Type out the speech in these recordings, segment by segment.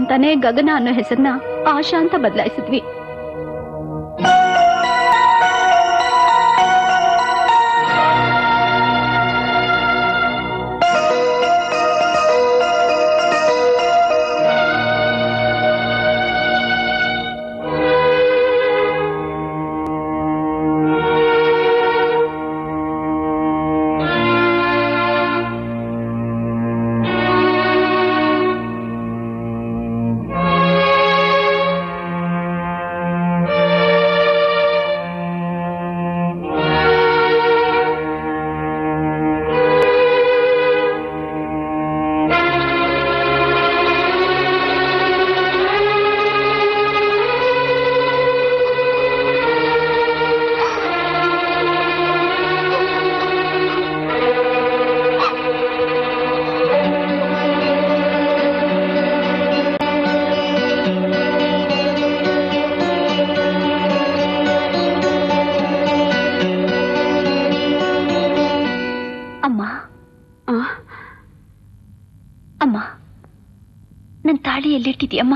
ಅಂತಾನೆ ಗಗನ ಅನ್ನೋ ಹೆಸರನ್ನ ಆಶಾ ಅಂತ ಬದಲಾಯಿಸಿದ್ವಿ ಅಮ್ಮ ಅಮ್ಮ ನನ್ ತಾಳಿ ಎಲ್ಲಿಟ್ಟಿದ್ಯಮ್ಮ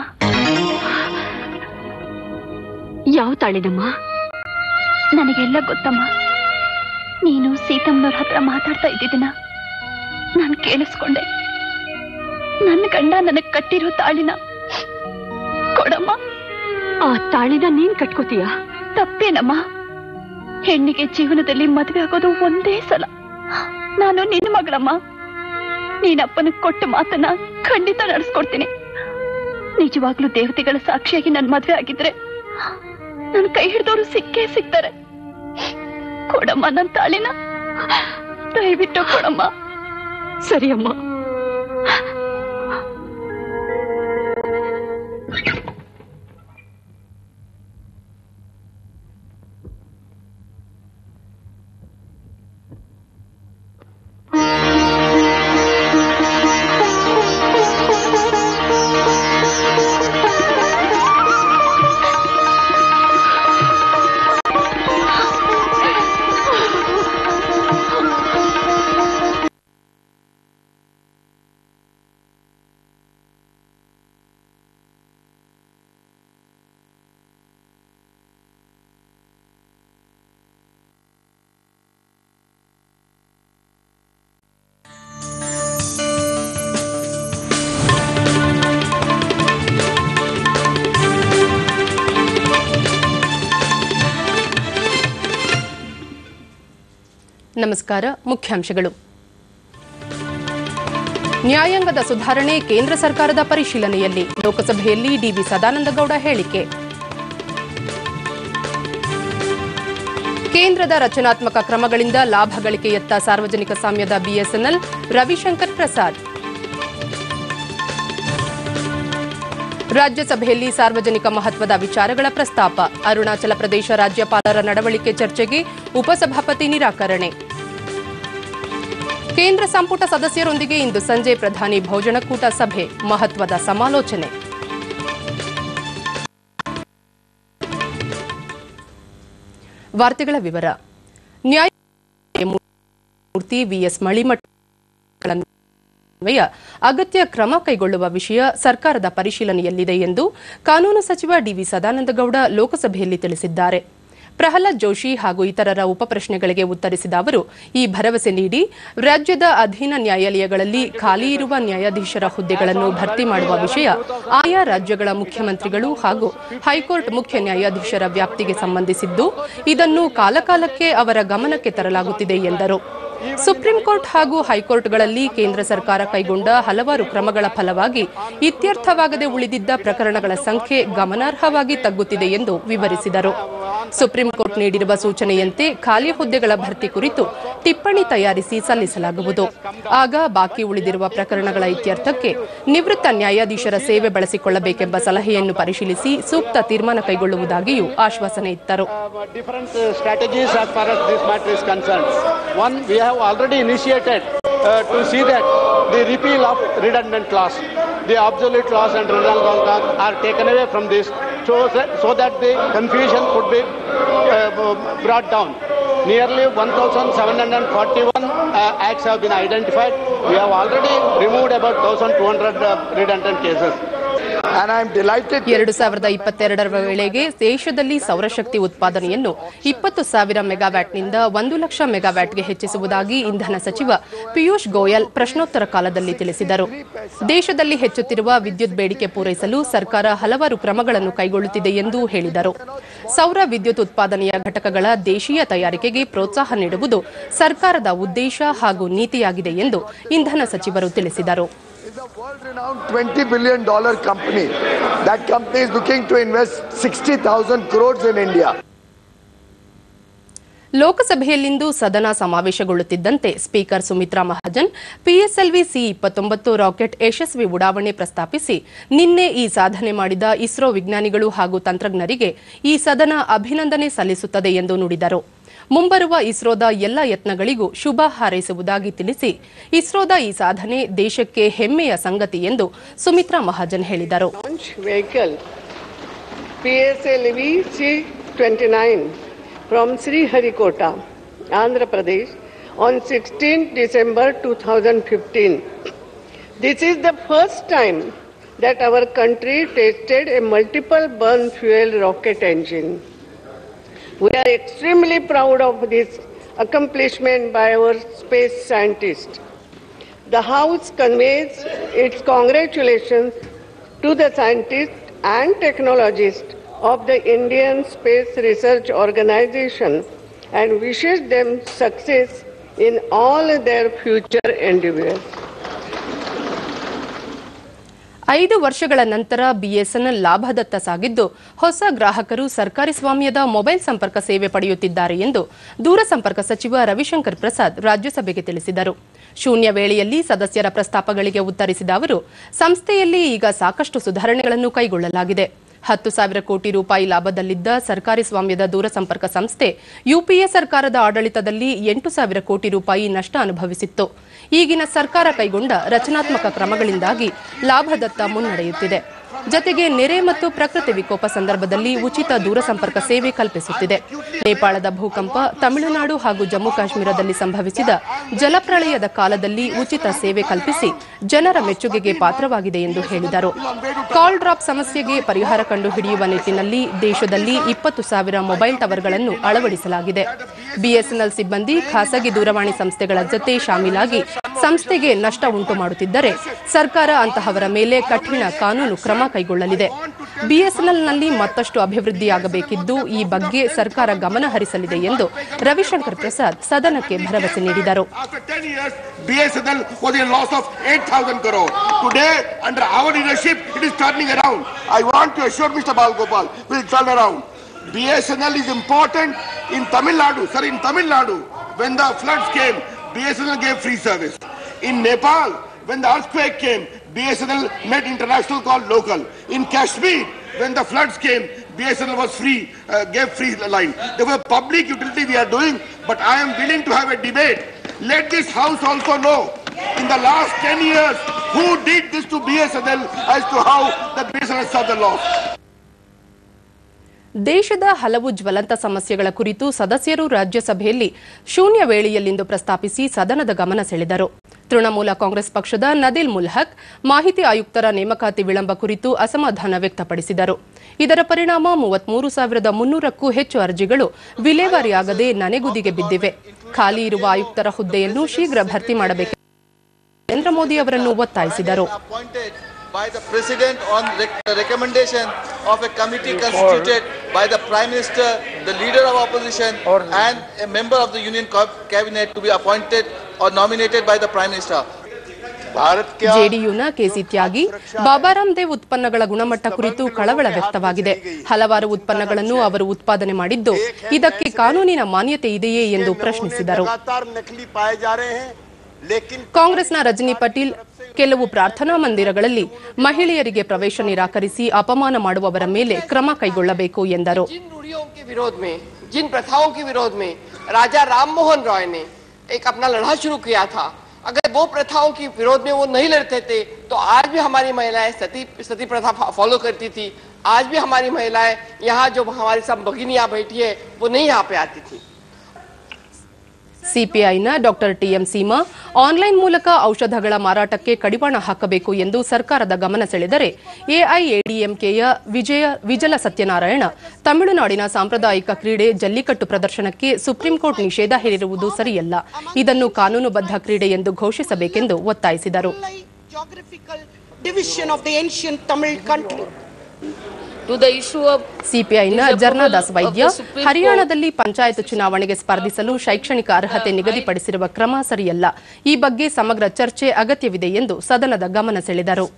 ಯಾವ ತಾಳಿನಮ್ಮ ನನಗೆಲ್ಲ ಗೊತ್ತಮ್ಮ ನೀನು ಸೀತಮ್ಮನವ್ರ ಹತ್ರ ಮಾತಾಡ್ತಾ ಇದ್ದಿದ್ದನ್ನ ನಾನು ಕೇಳಿಸ್ಕೊಂಡೆ ನನ್ನ ಗಂಡ ನನಗ್ ಕಟ್ಟಿರೋ ತಾಳಿನ ಕೊಡಮ್ಮ ಆ ತಾಳಿನ ನೀನ್ ಕಟ್ಕೋತೀಯ ತಪ್ಪೇನಮ್ಮ ಹೆಣ್ಣಿಗೆ ಜೀವನದಲ್ಲಿ ಮದುವೆ ಆಗೋದು ಒಂದೇ ಸಲ ನಾನು ನಿನ್ನ ಮಗಳಮ್ಮ ನೀನಪ್ಪನ ಕೊಟ್ಟ ಮಾತನ್ನ ಖಂಡಿತ ನಡೆಸ್ಕೊಡ್ತೀನಿ ನಿಜವಾಗ್ಲೂ ದೇವತೆಗಳ ಸಾಕ್ಷಿಯಾಗಿ ನನ್ ಮದ್ವೆ ಆಗಿದ್ರೆ ನನ್ ಕೈ ಹಿಡಿದವರು ಸಿಕ್ಕೇ ಸಿಗ್ತಾರೆ ಕೊಡಮ್ಮ ನನ್ ತಾಳಿನ ದಯವಿಟ್ಟು ಕೊಡಮ್ಮ ಸರಿ ಅಮ್ಮ ನಮಸ್ಕಾರ ಮುಖ್ಯಾಂಶಗಳು ನ್ಯಾಯಾಂಗದ ಸುಧಾರಣೆ ಕೇಂದ್ರ ಸರ್ಕಾರದ ಪರಿಶೀಲನೆಯಲ್ಲಿ ಲೋಕಸಭೆಯಲ್ಲಿ ಡಿವಿ ಸದಾನಂದಗೌಡ ಹೇಳಿಕೆ ಕೇಂದ್ರದ ರಚನಾತ್ಮಕ ಕ್ರಮಗಳಿಂದ ಲಾಭ ಗಳಿಕೆಯತ್ತ ಸಾರ್ವಜನಿಕ ಸಾಮ್ಯದ ಬಿಎಸ್ಎನ್ಎಲ್ ರವಿಶಂಕರ್ ಪ್ರಸಾದ್ ರಾಜ್ಯಸಭೆಯಲ್ಲಿ ಸಾರ್ವಜನಿಕ ಮಹತ್ವದ ವಿಚಾರಗಳ ಪ್ರಸ್ತಾಪ ಅರುಣಾಚಲ ಪ್ರದೇಶ ರಾಜ್ಯಪಾಲರ ನಡವಳಿಕೆ ಚರ್ಚೆಗೆ ಉಪಸಭಾಪತಿ ನಿರಾಕರಣೆ ಕೇಂದ್ರ ಸಂಪುಟ ಸದಸ್ಯರೊಂದಿಗೆ ಇಂದು ಸಂಜೆ ಪ್ರಧಾನಿ ಭೋಜನಕೂಟ ಸಭೆ ಮಹತ್ವದ ಸಮಾಲೋಚನೆ ವಾರ್ತೆಗಳ ವಿವರ ನ್ಯಾಯಮೂರ್ತಿ ವಿಎಸ್ ಮಳಿಮಠ ಅನ್ವಯ ಅಗತ್ಯ ಕ್ರಮ ಕೈಗೊಳ್ಳುವ ವಿಷಯ ಸರ್ಕಾರದ ಪರಿಶೀಲನೆಯಲ್ಲಿದೆ ಎಂದು ಕಾನೂನು ಸಚಿವ ಡಿವಿ ಸದಾನಂದಗೌಡ ಲೋಕಸಭೆಯಲ್ಲಿ ತಿಳಿಸಿದ್ದಾರೆ ಪ್ರಹ್ಲಾದ್ ಜೋಶಿ ಹಾಗೂ ಇತರರ ಉಪಪ್ರಶ್ನೆಗಳಿಗೆ ಉತ್ತರಿಸಿದ ಅವರು ಈ ಭರವಸೆ ನೀಡಿ ರಾಜ್ಯದ ಅಧೀನ ನ್ಯಾಯಾಲಯಗಳಲ್ಲಿ ಖಾಲಿ ಇರುವ ನ್ಯಾಯಾಧೀಶರ ಹುದ್ದೆಗಳನ್ನು ಭರ್ತಿ ಮಾಡುವ ವಿಷಯ ಆಯಾ ರಾಜ್ಯಗಳ ಮುಖ್ಯಮಂತ್ರಿಗಳು ಹಾಗೂ ಹೈಕೋರ್ಟ್ ಮುಖ್ಯ ನ್ಯಾಯಾಧೀಶರ ವ್ಯಾಪ್ತಿಗೆ ಸಂಬಂಧಿಸಿದ್ದು ಇದನ್ನು ಕಾಲಕಾಲಕ್ಕೆ ಅವರ ಗಮನಕ್ಕೆ ತರಲಾಗುತ್ತಿದೆ ಎಂದರು ಸುಪ್ರೀಂ ಕೋರ್ಟ್ ಹಾಗೂ ಹೈಕೋರ್ಟ್ಗಳಲ್ಲಿ ಕೇಂದ್ರ ಸರ್ಕಾರ ಕೈಗೊಂಡ ಹಲವಾರು ಕ್ರಮಗಳ ಫಲವಾಗಿ ಇತ್ಯರ್ಥವಾಗದೆ ಉಳಿದಿದ್ದ ಪ್ರಕರಣಗಳ ಸಂಖ್ಯೆ ಗಮನಾರ್ಹವಾಗಿ ತಗ್ಗುತ್ತಿದೆ ಎಂದು ವಿವರಿಸಿದರು ಸುಪ್ರೀಂ ಕೋರ್ಟ್ ನೀಡಿರುವ ಸೂಚನೆಯಂತೆ ಖಾಲಿ ಹುದ್ದೆಗಳ ಭರ್ತಿ ಕುರಿತು ಟಿಪ್ಪಣಿ ತಯಾರಿಸಿ ಸಲ್ಲಿಸಲಾಗುವುದು ಆಗ ಬಾಕಿ ಉಳಿದಿರುವ ಪ್ರಕರಣಗಳ ಇತ್ಯರ್ಥಕ್ಕೆ ನಿವೃತ್ತ ನ್ಯಾಯಾಧೀಶರ ಸೇವೆ ಬಳಸಿಕೊಳ್ಳಬೇಕೆಂಬ ಸಲಹೆಯನ್ನು ಪರಿಶೀಲಿಸಿ ಸೂಕ್ತ ತೀರ್ಮಾನ ಕೈಗೊಳ್ಳುವುದಾಗಿಯೂ ಆಶ್ವಾಸನೆ ಇತ್ತರು uh, different uh, strategies as far as this matter is concerned. One, we have already initiated uh, to see that the repeal of redundant clause, the obsolete clause and redundant clause are taken away from this so that, so that the confusion could be uh, brought down. Nearly 1,741 uh, acts have been identified. We have already removed about 1,200 uh, redundant cases. And I'm delighted to ಎರಡು ಸಾವಿರದ ಇಪ್ಪತ್ತೆರಡರ ವೇಳೆಗೆ ದೇಶದಲ್ಲಿ ಸೌರಶಕ್ತಿ ಉತ್ಪಾದನೆಯನ್ನು ಇಪ್ಪತ್ತು ಸಾವಿರ ಮೆಗಾವ್ಯಾಟ್ನಿಂದ ಒಂದು ಲಕ್ಷ ಮೆಗಾವ್ಯಾಟ್ಗೆ ಹೆಚ್ಚಿಸುವುದಾಗಿ ಇಂಧನ ಸಚಿವ ಪಿಯೂಷ್ ಗೋಯಲ್ ಪ್ರಶ್ನೋತ್ತರ ಕಾಲದಲ್ಲಿ ತಿಳಿಸಿದರು ದೇಶದಲ್ಲಿ ಹೆಚ್ಚುತ್ತಿರುವ ವಿದ್ಯುತ್ ಬೇಡಿಕೆ ಪೂರೈಸಲು ಸರ್ಕಾರ ಹಲವಾರು ಕ್ರಮಗಳನ್ನು ಕೈಗೊಳ್ಳುತ್ತಿದೆ ಎಂದು ಹೇಳಿದರು ಸೌರ ವಿದ್ಯುತ್ ಉತ್ಪಾದನೆಯ ಘಟಕಗಳ ದೇಶೀಯ ತಯಾರಿಕೆಗೆ ಪ್ರೋತ್ಸಾಹ ನೀಡುವುದು ಸರ್ಕಾರದ ಉದ್ದೇಶ ಹಾಗೂ ನೀತಿಯಾಗಿದೆ ಎಂದು ಇಂಧನ ಸಚಿವರು ತಿಳಿಸಿದರು is a world-renowned 20 billion dollar company. That company is looking to invest 60,000 crores in India. ಲೋಕಸಭೆಯಲ್ಲಿಂದು ಸದನ ಸಮಾವೇಶಗೊಳ್ಳುತ್ತಿದ್ದಂತೆ speaker Sumitra Mahajan PSLV C ಇಪ್ಪತ್ತೊಂಬತ್ತು ರಾಕೆಟ್ ಯಶಸ್ವಿ ಉಡಾವಣೆ ಪ್ರಸ್ತಾಪಿಸಿ ನಿನ್ನೆ ಈ ಸಾಧನೆ ಮಾಡಿದ ಇಸ್ರೋ ವಿಜ್ಞಾನಿಗಳು ಹಾಗೂ ತಂತ್ರಜ್ಞರಿಗೆ ಈ ಸದನ ಅಭಿನಂದನೆ ಸಲ್ಲಿಸುತ್ತದೆ ಎಂದು ನುಡಿದರು ಮುಂಬರುವ ಇಸ್ರೋದ ಎಲ್ಲ ಯತ್ನಗಳಿಗೂ ಶುಭ ಹಾರೈಸುವುದಾಗಿ ತಿಳಿಸಿ ಇಸ್ರೋದ ಈ ಸಾಧನೆ ದೇಶಕ್ಕೆ ಹೆಮ್ಮೆಯ ಸಂಗತಿ ಎಂದು ಸುಮಿತ್ರಾ ಮಹಾಜನ್ ಹೇಳಿದರು launch vehicle PSLV C-29 from Sriharikota, Andhra Pradesh on 16 December 2015. This is the first time that our country tested a multiple burn fuel rocket engine. We are extremely proud of this accomplishment by our space scientists. The House conveys its congratulations to the scientists and technologists of the Indian Space Research Organization and wishes them success in all their future endeavors. ಐದು ವರ್ಷಗಳ ನಂತರ BSNL ಲಾಭದತ್ತ ಸಾಗಿದ್ದು ಹೊಸ ಗ್ರಾಹಕರು ಸರ್ಕಾರಿ ಸ್ವಾಮ್ಯದ mobile ಸಂಪರ್ಕ ಸೇವೆ ಪಡೆಯುತ್ತಿದ್ದಾರೆ ಎಂದು ದೂರಸಂಪರ್ಕ ಸಚಿವ ರವಿಶಂಕರ್ ಪ್ರಸಾದ್ ರಾಜ್ಯಸಭೆಗೆ ತಿಳಿಸಿದರು ಶೂನ್ಯ ವೇಳೆಯಲ್ಲಿ ಸದಸ್ಯರ ಪ್ರಸ್ತಾಪಗಳಿಗೆ ಉತ್ತರಿಸಿದ ಅವರು ಸಂಸ್ಥೆಯಲ್ಲಿ ಈಗ ಸಾಕಷ್ಟು ಸುಧಾರಣೆಗಳನ್ನು ಕೈಗೊಳ್ಳಲಾಗಿದೆ ಹತ್ತು ಸಾವಿರ ಕೋಟಿ ರೂಪಾಯಿ ಲಾಭದಲ್ಲಿದ್ದ ಸರ್ಕಾರಿ ಸ್ವಾಮ್ಯದ ದೂರಸಂಪರ್ಕ ಸಂಸ್ಥೆ ಯುಪಿಎ ಸರ್ಕಾರದ ಆಡಳಿತದಲ್ಲಿ ಎಂಟು ಸಾವಿರ ಕೋಟಿ ರೂಪಾಯಿ ನಷ್ಟ ಅನುಭವಿಸಿತ್ತು ಈಗಿನ ಸರ್ಕಾರ ಕೈಗೊಂಡ ರಚನಾತ್ಮಕ ಕ್ರಮಗಳಿಂದಾಗಿ ಲಾಭದತ್ತ ಮುನ್ನಡೆಯುತ್ತಿದೆ ಜತೆಗೆ ನೆರೆ ಮತ್ತು ಪ್ರಕೃತಿ ವಿಕೋಪ ಸಂದರ್ಭದಲ್ಲಿ ಉಚಿತ ದೂರಸಂಪರ್ಕ ಸೇವೆ ಕಲ್ಪಿಸುತ್ತಿದೆ ನೇಪಾಳದ ಭೂಕಂಪ ತಮಿಳುನಾಡು ಹಾಗೂ ಜಮ್ಮು ಕಾಶ್ಮೀರದಲ್ಲಿ ಸಂಭವಿಸಿದ ಜಲಪ್ರಳಯದ ಕಾಲದಲ್ಲಿ ಉಚಿತ ಸೇವೆ ಕಲ್ಪಿಸಿ ಜನರ ಮೆಚ್ಚುಗೆಗೆ ಪಾತ್ರವಾಗಿದೆ ಎಂದು ಹೇಳಿದರು ಕಾಲ್ ಡ್ರಾಪ್ ಸಮಸ್ಯೆಗೆ ಪರಿಹಾರ ಕಂಡುಹಿಡಿಯುವ ನಿಟ್ಟಿನಲ್ಲಿ ದೇಶದಲ್ಲಿ ಇಪ್ಪತ್ತು ಸಾವಿರ ಮೊಬೈಲ್ ಟವರ್ಗಳನ್ನು ಅಳವಡಿಸಲಾಗಿದೆ ಬಿಎಸ್ಎನ್ಎಲ್ ಸಿಬ್ಬಂದಿ ಖಾಸಗಿ ದೂರವಾಣಿ ಸಂಸ್ಥೆಗಳ ಜತೆ ಶಾಮೀಲಾಗಿ ಸಂಸ್ಥೆಗೆ ನಷ್ಟ ಉಂಟು ಮಾಡುತ್ತಿದ್ದರೆ ಸರ್ಕಾರ ಅಂತಹವರ ಮೇಲೆ ಕಠಿಣ ಕಾನೂನು ಕ್ರಮ ಕೈಗೊಳ್ಳಲಿದೆ ಬಿಎಸ್ಎನ್ಎಲ್ನಲ್ಲಿ ಮತ್ತಷ್ಟು ಅಭಿವೃದ್ಧಿಯಾಗಬೇಕಿದ್ದು ಈ ಬಗ್ಗೆ ಸರ್ಕಾರ ಗಮನ ಹರಿಸಲಿದೆ ಎಂದು ರವಿಶಂಕರ್ ಪ್ರಸಾದ್ ಸದನಕ್ಕೆ ಭರವಸೆ ನೀಡಿದರು After 10 years, BSNL was a loss of 8,000 crore. Today, under our leadership, it is turning around. I want to assure Mr. Balgopal, will turn around. BSNL is important in Tamil Nadu. Sir, in Tamil Nadu, when the floods came, BSNL gave free service. In Nepal, when the earthquake came, BSNL made international call local. In Kashmir, when the floods came, BSNL was free, uh, gave free line. There was public utility we are doing, but I am willing to have a debate. Let this house also know, in the last 10 years, who did this to BSNL as to how the BSNL saw the loss. ದೇಶದ ಹಲವು ಜ್ವಲಂತ ಸಮಸ್ಯೆಗಳ ಕುರಿತು ಸದಸ್ಯರು ರಾಜ್ಯಸಭೆಯಲ್ಲಿ ಶೂನ್ಯ ವೇಳೆಯಲ್ಲಿಂದು ಪ್ರಸ್ತಾಪಿಸಿ ಸದನದ ಗಮನ ಸೆಳೆದರು ತೃಣಮೂಲ ಕಾಂಗ್ರೆಸ್ ಪಕ್ಷದ ನದಿಲ್ ಮುಲ್ಹಕ್ ಮಾಹಿತಿ ಆಯುಕ್ತರ ನೇಮಕಾತಿ ವಿಳಂಬ ಕುರಿತು ಅಸಮಾಧಾನ ವ್ಯಕ್ತಪಡಿಸಿದರು ಇದರ ಪರಿಣಾಮ ಮೂವತ್ಮೂರು ಸಾವಿರದ ಮುನ್ನೂರಕ್ಕೂ ಹೆಚ್ಚು ಅರ್ಜಿಗಳು ವಿಲೇವಾರಿಯಾಗದೆ ನನೆಗುದಿಗೆ ಬಿದ್ದಿವೆ ಖಾಲಿ ಇರುವ ಆಯುಕ್ತರ ಹುದ್ದೆಯನ್ನು ಶೀಘ್ರ ಭರ್ತಿ ಮಾಡಬೇಕು ನರೇಂದ್ರ ಮೋದಿ ಅವರನ್ನು ಒತ್ತಾಯಿಸಿದರು appointed by the president on rec- the recommendation of a committee constituted by the prime minister, the leader of opposition, and a member of the union co- cabinet to be appointed or nominated by the prime minister. Bharat के ಜೆಡಿಯುನ KC ತ್ಯಾಗಿ ಬಾಬಾರಾಮ್ ದೇವ್ ಉತ್ಪನ್ನಗಳ ಗುಣಮಟ್ಟ ಕುರಿತು ಕಳವಳ ವ್ಯಕ್ತವಾಗಿದೆ ಹಲವಾರು ಉತ್ಪನ್ನಗಳನ್ನು ಅವರು ಉತ್ಪಾದನೆ ಮಾಡಿದ್ದು ಇದಕ್ಕೆ ಕಾನೂನಿನ ಮಾನ್ಯತೆ ಇದೆಯೇ ಎಂದು ಪ್ರಶ್ನಿಸಿದರು लगातार नकली पाए जा रहे हैं लेकिन ಕಾಂಗ್ರೆಸ್ನ ರಜನಿ ಪಟೇಲ್ ಕೆಲವು ಪ್ರಾರ್ಥನಾ ಮಂದಿರಗಳಲ್ಲಿ ಮಹಿಳೆಯರಿಗೆ ಪ್ರವೇಶ ನಿರಾಕರಿಸಿ ಅಪಮಾನ ಮಾಡುವವರ ಮೇಲೆ ಕ್ರಮ ಕೈಗೊಳ್ಳಬೇಕು ಎಂದರು जिन रूढ़ियों के विरोध में जिन प्रथाओं के विरोध में राजा राम मोहन रॉय ने एक अपना लड़ा शुरू किया था अगर वो प्रथाओं के विरोध में वो नहीं लड़ते थे तो आज भी हमारी महिलाएं सती सती प्रथा फॉलो करती थी आज भी हमारी महिलाएं यहाँ जो हमारी सब भगिनियां बैठी है वो नहीं यहाँ पे आती थी ಸಿಪಿಐನ ಡಾಕ್ಟರ್ ಟಿಎಂ ಸೀಮಾ ಆನ್ಲೈನ್ ಮೂಲಕ ಔಷಧಗಳ ಮಾರಾಟಕ್ಕೆ ಕಡಿವಾಣ ಹಾಕಬೇಕು ಎಂದು ಸರ್ಕಾರದ ಗಮನ ಸೆಳೆದರೆ ಎಐಎಡಿಎಂಕೆಯ ವಿಜಯ ವಿಜಲ ಸತ್ಯನಾರಾಯಣ ತಮಿಳುನಾಡಿನ ಸಾಂಪ್ರದಾಯಿಕ ಕ್ರೀಡೆ ಜಲ್ಲಿಕಟ್ಟು ಪ್ರದರ್ಶನಕ್ಕೆ ಸುಪ್ರೀಂ ಕೋರ್ಟ್ ನಿಷೇಧ ಹೇರಿರುವುದು ಸರಿಯಲ್ಲ ಇದನ್ನು ಕಾನೂನುಬದ್ಧ ಕ್ರೀಡೆ ಎಂದು ಘೋಷಿಸಬೇಕೆಂದು ಒತ್ತಾಯಿಸಿದರು geographical division of the ancient Tamil country. To the issue of ಸಿಪಿಐನ Is ಜರ್ನಾದಾಸ್ approval of ವೈದ್ಯ the Supreme Court- ಹರಿಯಾಣದಲ್ಲಿ ಪಂಚಾಯತ್ ಚುನಾವಣೆಗೆ ಸ್ಪರ್ಧಿಸಲು ಶೈಕ್ಷಣಿಕ ಅರ್ಹತೆ ನಿಗದಿಪಡಿಸಿರುವ ಕ್ರಮ ಸರಿಯಲ್ಲ ಈ ಬಗ್ಗೆ ಸಮಗ್ರ ಚರ್ಚೆ ಅಗತ್ಯವಿದೆ ಎಂದು ಸದನದ ಗಮನ ಸೆಳೆದರು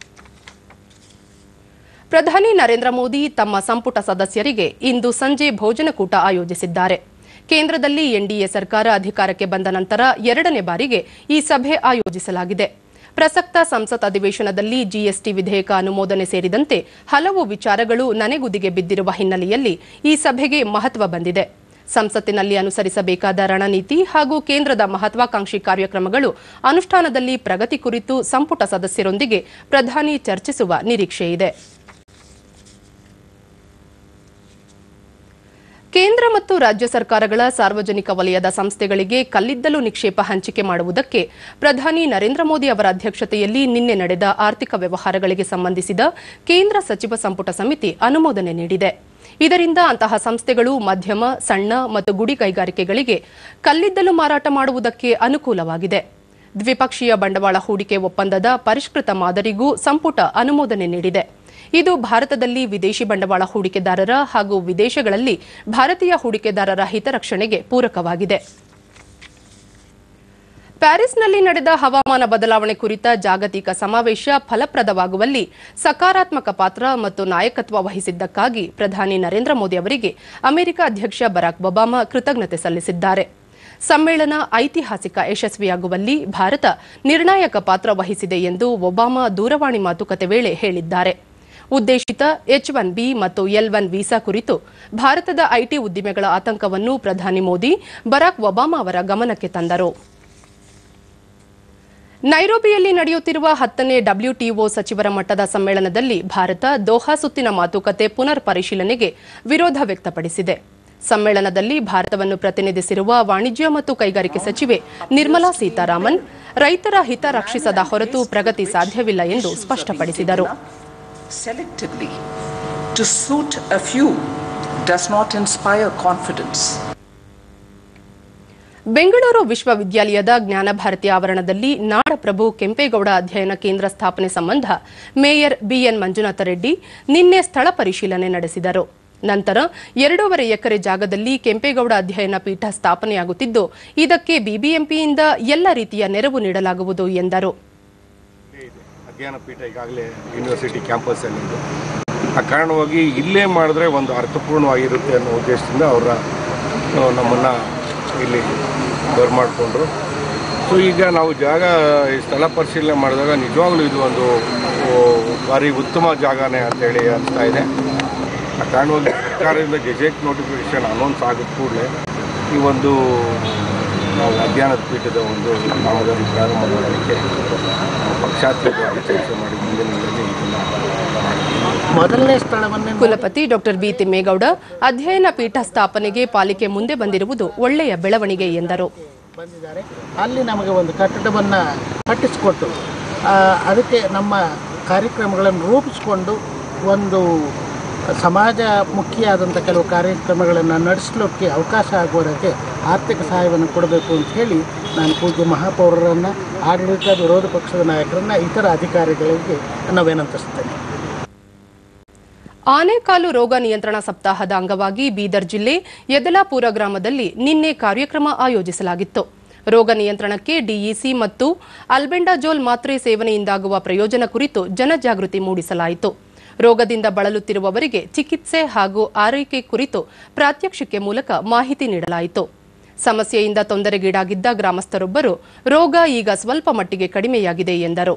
ಪ್ರಧಾನಿ ನರೇಂದ್ರ ಮೋದಿ ತಮ್ಮ ಸಂಪುಟ ಸದಸ್ಯರಿಗೆ ಇಂದು ಸಂಜೆ ಭೋಜನಕೂಟ ಆಯೋಜಿಸಿದ್ದಾರೆ ಕೇಂದ್ರದಲ್ಲಿ ಎನ್ಡಿಎ ಸರ್ಕಾರ ಅಧಿಕಾರಕ್ಕೆ ಬಂದ ನಂತರ ಎರಡನೇ ಬಾರಿಗೆ ಈ ಸಭೆ ಆಯೋಜಿಸಲಾಗಿದೆ ಪ್ರಸಕ್ತ ಸಂಸತ್ ಅಧಿವೇಶನದಲ್ಲಿ ಜಿಎಸ್ಟಿ ವಿಧೇಯಕ ಅನುಮೋದನೆ ಸೇರಿದಂತೆ ಹಲವು ವಿಚಾರಗಳು ನನೆಗುದಿಗೆ ಬಿದ್ದಿರುವ ಹಿನ್ನೆಲೆಯಲ್ಲಿ ಈ ಸಭೆಗೆ ಮಹತ್ವ ಬಂದಿದೆ ಸಂಸತ್ತಿನಲ್ಲಿ ಅನುಸರಿಸಬೇಕಾದ ರಣನೀತಿ ಹಾಗೂ ಕೇಂದ್ರದ ಮಹತ್ವಾಕಾಂಕ್ಷಿ ಕಾರ್ಯಕ್ರಮಗಳು ಅನುಷ್ಠಾನದಲ್ಲಿ ಪ್ರಗತಿ ಕುರಿತು ಸಂಪುಟ ಸದಸ್ಯರೊಂದಿಗೆ ಪ್ರಧಾನಿ ಚರ್ಚಿಸುವ ನಿರೀಕ್ಷೆಯಿದೆ ಕೇಂದ್ರ ಮತ್ತು ರಾಜ್ಯ ಸರ್ಕಾರಗಳ ಸಾರ್ವಜನಿಕ ವಲಯದ ಸಂಸ್ಥೆಗಳಿಗೆ ಕಲ್ಲಿದ್ದಲು ನಿಕ್ಷೇಪ ಹಂಚಿಕೆ ಮಾಡುವುದಕ್ಕೆ ಪ್ರಧಾನಿ ನರೇಂದ್ರ ಮೋದಿ ಅವರ ಅಧ್ಯಕ್ಷತೆಯಲ್ಲಿ ನಿನ್ನೆ ನಡೆದ ಆರ್ಥಿಕ ವ್ಯವಹಾರಗಳಿಗೆ ಸಂಬಂಧಿಸಿದ ಕೇಂದ್ರ ಸಚಿವ ಸಂಪುಟ ಸಮಿತಿ ಅನುಮೋದನೆ ನೀಡಿದೆ ಇದರಿಂದ ಅಂತಹ ಸಂಸ್ಥೆಗಳು ಮಧ್ಯಮ ಸಣ್ಣ ಮತ್ತು ಗುಡಿ ಕೈಗಾರಿಕೆಗಳಿಗೆ ಕಲ್ಲಿದ್ದಲು ಮಾರಾಟ ಮಾಡುವುದಕ್ಕೆ ಅನುಕೂಲವಾಗಿದೆ ದ್ವಿಪಕ್ಷೀಯ ಬಂಡವಾಳ ಹೂಡಿಕೆ ಒಪ್ಪಂದದ ಪರಿಷ್ಕೃತ ಮಾದರಿಗೂ ಸಂಪುಟ ಅನುಮೋದನೆ ನೀಡಿದೆ ಇದು ಭಾರತದಲ್ಲಿ ವಿದೇಶಿ ಬಂಡವಾಳ ಹೂಡಿಕೆದಾರರ ಹಾಗೂ ವಿದೇಶಗಳಲ್ಲಿ ಭಾರತೀಯ ಹೂಡಿಕೆದಾರರ ಹಿತರಕ್ಷಣೆಗೆ ಪೂರಕವಾಗಿದೆ ಪ್ಯಾರಿಸ್ನಲ್ಲಿ ನಡೆದ ಹವಾಮಾನ ಬದಲಾವಣೆ ಕುರಿತ ಜಾಗತಿಕ ಸಮಾವೇಶ ಫಲಪ್ರದವಾಗುವಲ್ಲಿ ಸಕಾರಾತ್ಮಕ ಪಾತ್ರ ಮತ್ತು ನಾಯಕತ್ವ ವಹಿಸಿದ್ದಕ್ಕಾಗಿ ಪ್ರಧಾನಿ ನರೇಂದ್ರ ಮೋದಿ ಅವರಿಗೆ ಅಮೆರಿಕ ಅಧ್ಯಕ್ಷ ಬರಾಕ್ ಒಬಾಮಾ ಕೃತಜ್ಞತೆ ಸಲ್ಲಿಸಿದ್ದಾರೆ ಸಮ್ಮೇಳನ ಐತಿಹಾಸಿಕ ಯಶಸ್ವಿಯಾಗುವಲ್ಲಿ ಭಾರತ ನಿರ್ಣಾಯಕ ಪಾತ್ರ ವಹಿಸಿದೆ ಎಂದು ಒಬಾಮಾ ದೂರವಾಣಿ ಮಾತುಕತೆ ವೇಳೆ ಹೇಳಿದ್ದಾರೆ ಉದ್ದೇಶಿತ ಎಚ್ ಒನ್ ಬಿ ಮತ್ತು ಎಲ್ ಒನ್ ವೀಸಾ ಕುರಿತು ಭಾರತದ ಐಟಿ ಉದ್ದಿಮೆಗಳ ಆತಂಕವನ್ನು ಪ್ರಧಾನಿ ಮೋದಿ ಬರಾಕ್ ಒಬಾಮಾ ಅವರ ಗಮನಕ್ಕೆ ತಂದರು ನೈರೋಬಿಯಲ್ಲಿ ನಡೆಯುತ್ತಿರುವ ಹತ್ತನೇ ಡಬ್ಲ್ಯೂಟಿಒ ಸಚಿವರ ಮಟ್ಟದ ಸಮ್ಮೇಳನದಲ್ಲಿ ಭಾರತ ದೋಹಾ ಸುತ್ತಿನ ಮಾತುಕತೆ ಪುನರ್ ಪರಿಶೀಲನೆಗೆ ವಿರೋಧ ವ್ಯಕ್ತಪಡಿಸಿದೆ ಸಮ್ಮೇಳನದಲ್ಲಿ ಭಾರತವನ್ನು ಪ್ರತಿನಿಧಿಸಿರುವ ವಾಣಿಜ್ಯ ಮತ್ತು ಕೈಗಾರಿಕೆ ಸಚಿವೆ ನಿರ್ಮಲಾ ಸೀತಾರಾಮನ್ ರೈತರ ಹಿತ ರಕ್ಷಿಸದ ಹೊರತು ಪ್ರಗತಿ ಸಾಧ್ಯವಿಲ್ಲ ಎಂದು ಸ್ಪಷ್ಟಪಡಿಸಿದರು selectively to suit a few does not inspire confidence. Bengaluru ವಿಶ್ವವಿದ್ಯಾಲಯದ ಜ್ಞಾನಭಾರತಿ ಆವರಣದಲ್ಲಿ ನಾಡಪ್ರಭು ಕೆಂಪೇಗೌಡ ಅಧ್ಯಯನ ಕೇಂದ್ರ ಸ್ಥಾಪನೆ ಸಂಬಂಧ ಮೇಯರ್ ಬಿಎನ್ ಮಂಜುನಾಥ ರೆಡ್ಡಿ ನಿನ್ನೆ ಸ್ಥಳ ಪರಿಶೀಲನೆ ನಡೆಸಿದರು ನಂತರ ಎರಡೂವರೆ ಎಕರೆ ಜಾಗದಲ್ಲಿ ಕೆಂಪೇಗೌಡ ಅಧ್ಯಯನ ಪೀಠ ಸ್ಥಾಪನೆಯಾಗುತ್ತಿದ್ದು ಇದಕ್ಕೆ ಬಿಬಿಎಂಪಿಯಿಂದ ಎಲ್ಲ ರೀತಿಯ ನೆರವು ನೀಡಲಾಗುವುದು ಎಂದರು ಅಧ್ಯಯನ ಪೀಠ ಈಗಾಗಲೇ ಯೂನಿವರ್ಸಿಟಿ ಕ್ಯಾಂಪಸ್ಸಲ್ಲಿದೆ ಆ ಕಾರಣವಾಗಿ ಇಲ್ಲೇ ಮಾಡಿದ್ರೆ ಒಂದು ಅರ್ಥಪೂರ್ಣವಾಗಿರುತ್ತೆ ಅನ್ನೋ ಉದ್ದೇಶದಿಂದ ಅವರ ನಮ್ಮನ್ನು ಇಲ್ಲಿ ಬರಮಾಡಿಕೊಂಡ್ರು ಸೊ ಈಗ ನಾವು ಜಾಗ ಈ ಸ್ಥಳ ಪರಿಶೀಲನೆ ಮಾಡಿದಾಗ ನಿಜವಾಗ್ಲೂ ಇದು ಒಂದು ಓ, ಭಾರಿ ಉತ್ತಮ ಜಾಗನೇ ಅಂತೇಳಿ ಅನಿಸ್ತಾ ಇದೆ ಆ ಕಾರಣವಾಗಿ ಸರ್ಕಾರದಿಂದ ಗೆಜೆಟ್ ನೋಟಿಫಿಕೇಶನ್ ಅನೌನ್ಸ್ ಆಗಿದ ಕೂಡಲೇ ಈ ಒಂದು ನಾವು ಅಧ್ಯಯನದ ಪೀಠದ ಒಂದು ಕಾಮಗಾರಿ ಪ್ರಾರಂಭ ಮಾಡೋದಕ್ಕೆ ಪಕ್ಷಾತೀತವಾಗಿ ಚರ್ಚೆ ಮಾಡಿ ಮುಂದಿನ ದಿನಗಳಲ್ಲಿ ಇದನ್ನು ಮೊದಲನೇ ಸ್ಥಳವನ್ನೇ ಕುಲಪತಿ ಡಾಕ್ಟರ್ ಬಿ ತಿಮ್ಮೇಗೌಡ ಅಧ್ಯಯನ ಪೀಠ ಸ್ಥಾಪನೆಗೆ ಪಾಲಿಕೆ ಮುಂದೆ ಬಂದಿರುವುದು ಒಳ್ಳೆಯ ಬೆಳವಣಿಗೆ ಎಂದರು ಬಂದಿದ್ದಾರೆ ಅಲ್ಲಿ ನಮಗೆ ಒಂದು ಕಟ್ಟಡವನ್ನು ಕಟ್ಟಿಸಿಕೊಟ್ಟು ಆ, ಅದಕ್ಕೆ ನಮ್ಮ ಕಾರ್ಯಕ್ರಮಗಳನ್ನು ರೂಪಿಸಿಕೊಂಡು ಒಂದು ಸಮಾಜಮುಖಿಯಾದಂಥ ಕೆಲವು ಕಾರ್ಯಕ್ರಮಗಳನ್ನು ನಡೆಸಲಿಕ್ಕೆ ಅವಕಾಶ ಆಗುವುದಕ್ಕೆ ಆರ್ಥಿಕ ಸಹಾಯವನ್ನು ಕೊಡಬೇಕು ಅಂತ ಹೇಳಿ ನಾನು ಪೂಜ್ಯ ಮಹಾಪೌರರನ್ನು ಆಡಳಿತ ವಿರೋಧ ಪಕ್ಷದ ನಾಯಕರನ್ನು ಇತರ ಅಧಿಕಾರಿಗಳಿಗೆ ನಾವೇನಂತಿಸ್ತೇನೆ ಆನೆಕಾಲು ರೋಗ ನಿಯಂತ್ರಣ ಸಪ್ತಾಹದ ಅಂಗವಾಗಿ ಬೀದರ್ ಜಿಲ್ಲೆ ಯದಲಾಪುರ ಗ್ರಾಮದಲ್ಲಿ ನಿನ್ನೆ ಕಾರ್ಯಕ್ರಮ ಆಯೋಜಿಸಲಾಗಿತ್ತು ರೋಗ ನಿಯಂತ್ರಣಕ್ಕೆ ಡಿಇಸಿ ಮತ್ತು ಅಲ್ಬೆಂಡಾಜೋಲ್ ಮಾತ್ರೆ ಸೇವನೆಯಿಂದಾಗುವ ಪ್ರಯೋಜನ ಕುರಿತು ಜನಜಾಗೃತಿ ಮೂಡಿಸಲಾಯಿತು ರೋಗದಿಂದ ಬಳಲುತ್ತಿರುವವರಿಗೆ ಚಿಕಿತ್ಸೆ ಹಾಗೂ ಆರೈಕೆ ಕುರಿತು ಪ್ರಾತ್ಯಕ್ಷಿಕೆ ಮೂಲಕ ಮಾಹಿತಿ ನೀಡಲಾಯಿತು ಸಮಸ್ಯೆಯಿಂದ ತೊಂದರೆಗೀಡಾಗಿದ್ದ ಗ್ರಾಮಸ್ಥರೊಬ್ಬರು ರೋಗ ಈಗ ಸ್ವಲ್ಪ ಮಟ್ಟಿಗೆ ಕಡಿಮೆಯಾಗಿದೆ ಎಂದರು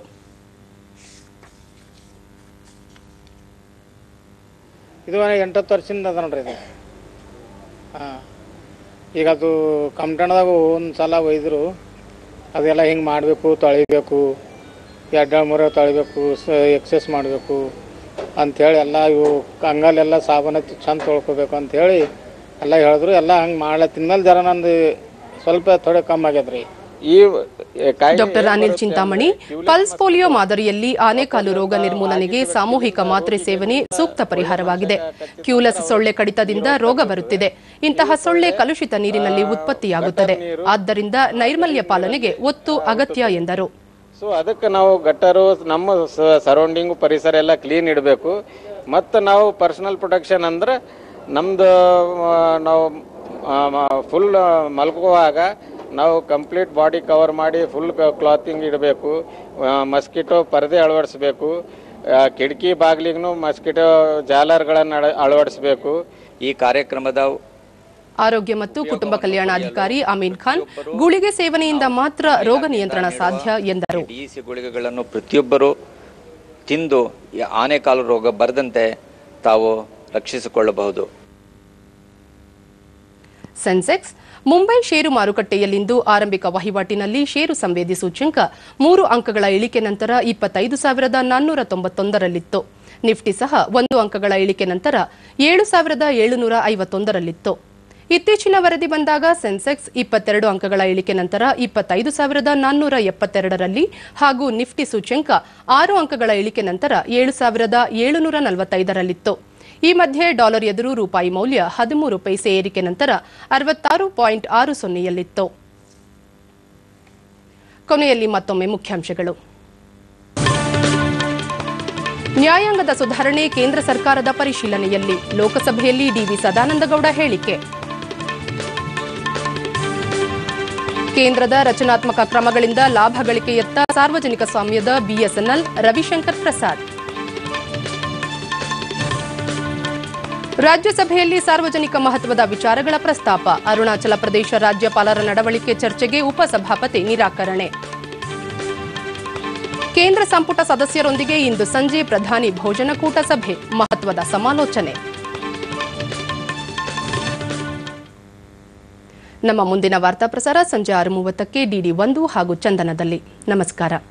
ಇದು ಎಂಟತ್ತು ವರ್ಷದಿಂದ ಅದ ನೋಡ್ರಿ ಇದು ಹಾಂ ಈಗ ಅದು ಕಂಪ್ಟಣದಾಗ ಒಂದು ಸಲ ಒಯ್ದರು ಅದೆಲ್ಲ ಹಿಂಗೆ ಮಾಡಬೇಕು ತೊಳಿಬೇಕು ಎರಡು ಮೂರು ತೊಳಿಬೇಕು ಸ ಎಕ್ಸಸೈಸ್ ಮಾಡಬೇಕು ಅಂಥೇಳಿ ಎಲ್ಲ ಇವು ಅಂಗಲೆಲ್ಲ ಸಾಬೂನು ಹಚ್ಚಿ ಚಂದ ತೊಳ್ಕೊಬೇಕು ಅಂಥೇಳಿ ಎಲ್ಲ ಹೇಳಿದ್ರು ಎಲ್ಲ ಹಂಗೆ ಮಾಡ್ಲತ್ತಿನ ಮೇಲೆ ಜರ ನಂದು ಸ್ವಲ್ಪ ಥೋಡೆ ಕಮ್ಮಿ ಆಗ್ಯದ್ರಿ ಈ ಕಾಯಿಲೆ doctor Anil Chintamani pulse polio ಮಾದರಿಯಲ್ಲಿ ಆನೆಕಾಲು ರೋಗ ನಿರ್ಮೂಲನೆಗೆ ಸಾಮೂಹಿಕ ಮಾತ್ರೆ ಸೇವನೆ ಸೂಕ್ತ ಪರಿಹಾರವಾಗಿದೆ ಕ್ಯೂಲಸ್ ಸೊಳ್ಳೆ ಕಡಿತದಿಂದ ರೋಗ ಬರುತ್ತಿದೆ ಇಂತಹ ಸೊಳ್ಳೆ ಕಲುಷಿತ ನೀರಿನಲ್ಲಿ ಉತ್ಪತ್ತಿಯಾಗುತ್ತದೆ ಆದ್ದರಿಂದ ನೈರ್ಮಲ್ಯ ಪಾಲನೆಗೆ ಒತ್ತು ಅಗತ್ಯ ಎಂದರು ಸೊ ಅದಕ್ಕೆ ನಾವು ಗಟ್ಟರು ನಮ್ಮ ಸರೌಂಡಿಂಗು ಪರಿಸರ ಎಲ್ಲ ಕ್ಲೀನ್ ಇಡಬೇಕು ಮತ್ತು ನಾವು ಪರ್ಸನಲ್ ಪ್ರೊಟೆಕ್ಷನ್ ಅಂದ್ರೆ ನಮ್ಮದು ನಾವು ಫುಲ್ ಮಲ್ಕೋವಾಗ ನಾವು ಕಂಪ್ಲೀಟ್ ಬಾಡಿ ಕವರ್ ಮಾಡಿ ಫುಲ್ ಕ್ಲಾತಿಂಗ್ ಇಡಬೇಕು ಮಸ್ಕಿಟೋ ಪರದೆ ಅಳವಡಿಸ್ಬೇಕು ಆ, ಕಿಟಕಿ ಬಾಗಿಲಿಗೂ ಮಸ್ಕಿಟೋ ಜಾಲರ್ಗಳನ್ನು ಅಳ ಅಳವಡಿಸ್ಬೇಕು ಈ ಕಾರ್ಯಕ್ರಮದ ಆರೋಗ್ಯ ಮತ್ತು ಕುಟುಂಬ ಕಲ್ಯಾಣಾಧಿಕಾರಿ ಅಮೀನ್ ಖಾನ್ ಗುಳಿಗೆ ಸೇವನೆಯಿಂದ ಮಾತ್ರ ರೋಗ ನಿಯಂತ್ರಣ ಸಾಧ್ಯ ಎಂದರು ಡಿಇಸಿ ಗುಳಿಗೆಗಳನ್ನು ಪ್ರತಿಯೊಬ್ಬರು ತಿಂದು ಈ ಆನೆಕಾಲು ರೋಗ ಬರದಂತೆ ತಾವು ರಕ್ಷಿಸಿಕೊಳ್ಳಬಹುದು ಸೆನ್ಸೆಕ್ಸ್ ಮುಂಬೈ ಷೇರು ಮಾರುಕಟ್ಟೆಯಲ್ಲಿಂದು ಆರಂಭಿಕ ವಹಿವಾಟಿನಲ್ಲಿ ಷೇರು ಸಂವೇದಿ ಸೂಚ್ಯಂಕ ಮೂರು ಅಂಕಗಳ ಇಳಿಕೆ ನಂತರ ಇಪ್ಪತ್ತೈದು ಸಾವಿರದ ನಾನ್ನೂರ ತೊಂಬತ್ತೊಂದರಲ್ಲಿತ್ತು ನಿಫ್ಟಿ ಸಹ ಒಂದು ಅಂಕಗಳ ಇಳಿಕೆ ನಂತರ ಏಳು ಸಾವಿರದ ಏಳುನೂರ ಐವತ್ತೊಂದರಲ್ಲಿತ್ತು ಇತ್ತೀಚಿನ ವರದಿ ಬಂದಾಗ ಸೆನ್ಸೆಕ್ಸ್ ಇಪ್ಪತ್ತೆರಡು ಅಂಕಗಳ ಇಳಿಕೆ ನಂತರ ಇಪ್ಪತ್ತೈದು ಸಾವಿರದ ನಾನ್ನೂರ ಎಪ್ಪತ್ತೆರಡರಲ್ಲಿ ಹಾಗೂ ನಿಫ್ಟಿ ಸೂಚ್ಯಂಕ ಆರು ಅಂಕಗಳ ಇಳಿಕೆ ನಂತರ ಏಳು ಸಾವಿರದ ಏಳುನೂರ ನಲವತ್ತೈದರಲ್ಲಿತ್ತು ಈ ಮಧ್ಯೆ ಡಾಲರ್ ಎದುರು ರೂಪಾಯಿ ಮೌಲ್ಯ ಹದಿಮೂರು ಪೈಸೆ ಏರಿಕೆ ನಂತರ ಅರವತ್ತಾರು ಪಾಯಿಂಟ್ ಆರು ಸೊನ್ನೆಯಲ್ಲಿತ್ತು ಕೊನೆಯಲ್ಲಿ ಮತ್ತೊಮ್ಮೆ ಮುಖ್ಯಾಂಶಗಳು ನ್ಯಾಯಾಂಗದ ಸುಧಾರಣೆ ಕೇಂದ್ರ ಸರ್ಕಾರದ ಪರಿಶೀಲನೆಯಲ್ಲಿ ಲೋಕಸಭೆಯಲ್ಲಿ ಡಿವಿ ಸದಾನಂದಗೌಡ ಹೇಳಿಕೆ ಕೇಂದ್ರದ ರಚನಾತ್ಮಕ ಕ್ರಮಗಳಿಂದ ಲಾಭ ಗಳಿಕೆಯತ್ತ ಸಾರ್ವಜನಿಕ ಸ್ವಾಮ್ಯದ ಬಿಎಸ್ಎನ್ಎಲ್ ರವಿಶಂಕರ್ ಪ್ರಸಾದ್ ರಾಜ್ಯಸಭೆಯಲ್ಲಿ ಸಾರ್ವಜನಿಕ ಮಹತ್ವದ ವಿಚಾರಗಳ ಪ್ರಸ್ತಾಪ ಅರುಣಾಚಲ ಪ್ರದೇಶ ರಾಜ್ಯಪಾಲರ ನಡವಳಿಕೆ ಚರ್ಚೆಗೆ ಉಪಸಭಾಪತಿ ನಿರಾಕರಣೆ ಕೇಂದ್ರ ಸಂಪುಟ ಸದಸ್ಯರೊಂದಿಗೆ ಇಂದು ಸಂಜೆ ಪ್ರಧಾನಿ ಭೋಜನಕೂಟ ಸಭೆ ಮಹತ್ವದ ಸಮಾಲೋಚನೆ ನಮ್ಮ ಮುಂದಿನ ವಾರ್ತಾ ಪ್ರಸಾರ ಸಂಜೆ ಆರು ಮೂವತ್ತಕ್ಕೆ ಡಿಡಿ ಒಂದು ಹಾಗೂ ಚಂದನದಲ್ಲಿ ನಮಸ್ಕಾರ